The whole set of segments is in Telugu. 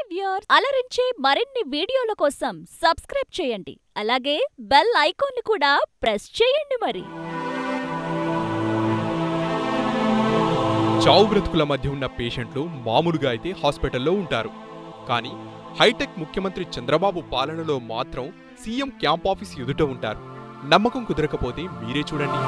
వ్యూయర్స్ అలరించే మరిన్ని వీడియోల కోసం సబ్స్క్రైబ్ చేయండి అలాగే బెల్ ఐకాన్ కూడా ప్రెస్ చేయండి మరి చావు బ్రతుకుల మధ్య ఉన్న పేషెంట్లు మామూలుగా అయితే హాస్పిటల్లో ఉంటారు కానీ హైటెక్ ముఖ్యమంత్రి చంద్రబాబు పాలనలో మాత్రం సీఎం క్యాంప్ ఆఫీస్ ఎదుట ఉంటారు నమ్మకం కుదరకపోతే మీరే చూడండి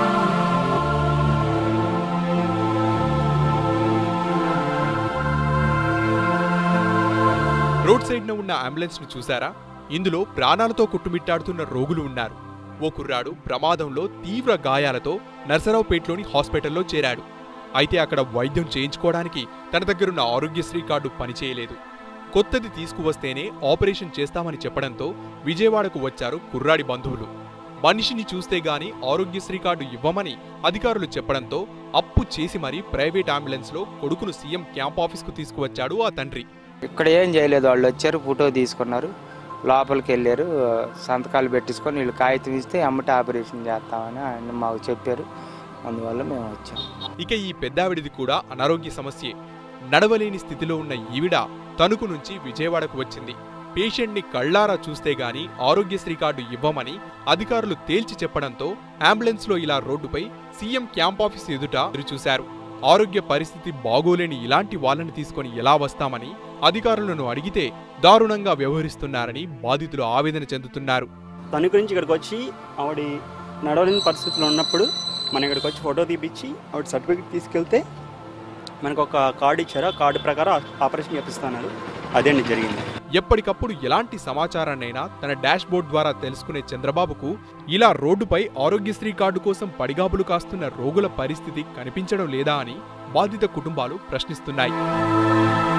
రోడ్ సైడ్న ఉన్న అంబులెన్స్ ను చూసారా ఇందులో ప్రాణాలతో కొట్టుమిట్టాడుతున్న రోగులు ఉన్నారు ఓ కుర్రాడు ప్రమాదంలో తీవ్ర గాయాలతో నర్సరావుపేటలోని హాస్పిటల్లో చేరాడు అయితే అక్కడ వైద్యం చేయించుకోవడానికి తన దగ్గరున్న ఆరోగ్యశ్రీ కార్డు పనిచేయలేదు కొత్తది తీసుకువస్తేనే ఆపరేషన్ చేస్తామని చెప్పడంతో విజయవాడకు వచ్చారు కుర్రాడి బంధువులు మనిషిని చూస్తే గాని ఆరోగ్యశ్రీ కార్డు ఇవ్వమని అధికారులు చెప్పడంతో అప్పు చేసి మరీ ప్రైవేట్ అంబులెన్స్లో కొడుకును సీఎం క్యాంప్ ఆఫీస్కు తీసుకువచ్చాడు ఆ తండ్రి ఇక్కడ ఏం చేయలేదు వాళ్ళు వచ్చారు ఫోటో తీసుకున్నారు లోపలికి వెళ్ళారు సంతకాలు పెట్టించుకొని వీళ్ళు కాగితం ఇస్తే అమ్మట ఆపరేషన్ చేస్తామని ఆయన మాకు చెప్పారు అందువల్ల మేము వచ్చాం ఇక ఈ పెద్దావిడిది కూడా అనారోగ్య సమస్యే నడవలేని స్థితిలో ఉన్న ఈవిడ తణుకు నుంచి విజయవాడకు వచ్చింది పేషెంట్ని కళ్ళారా చూస్తే గాని ఆరోగ్యశ్రీ కార్డు ఇవ్వమని అధికారులు తేల్చి చెప్పడంతో అంబులెన్స్లో ఇలా రోడ్డుపై సీఎం క్యాంప్ ఆఫీస్ ఎదుట ఎదురుచూశారు ఆరోగ్య పరిస్థితి బాగోలేని ఇలాంటి వాళ్ళని తీసుకొని ఎలా వస్తామని అధికారులను అడిగితే దారుణంగా వ్యవహరిస్తున్నారని బాధితులు ఆవేదన చెందుతున్నారు తణుకు నుంచి ఇక్కడికి వచ్చి ఆవిడ నడవలేని పరిస్థితిలో ఉన్నప్పుడు మనం ఇక్కడికి వచ్చి ఫోటో తీపిచ్చి ఆవిడ సర్టిఫికేట్ తీసుకెళ్తే మనకు ఒక కార్డు ఇచ్చారు ఆ కార్డు ప్రకారం ఆపరేషన్ చేపిస్తున్నారు అదేంటి జరిగింది ఎప్పటికప్పుడు ఎలాంటి సమాచారాన్నైనా తన డాష్ బోర్డ్ ద్వారా తెలుసుకునే చంద్రబాబుకు ఇలా రోడ్డుపై ఆరోగ్యశ్రీ కార్డు కోసం పడిగాపులు కాస్తున్న రోగుల పరిస్థితి కనిపించడం లేదా అని బాధిత కుటుంబాలు ప్రశ్నిస్తున్నాయి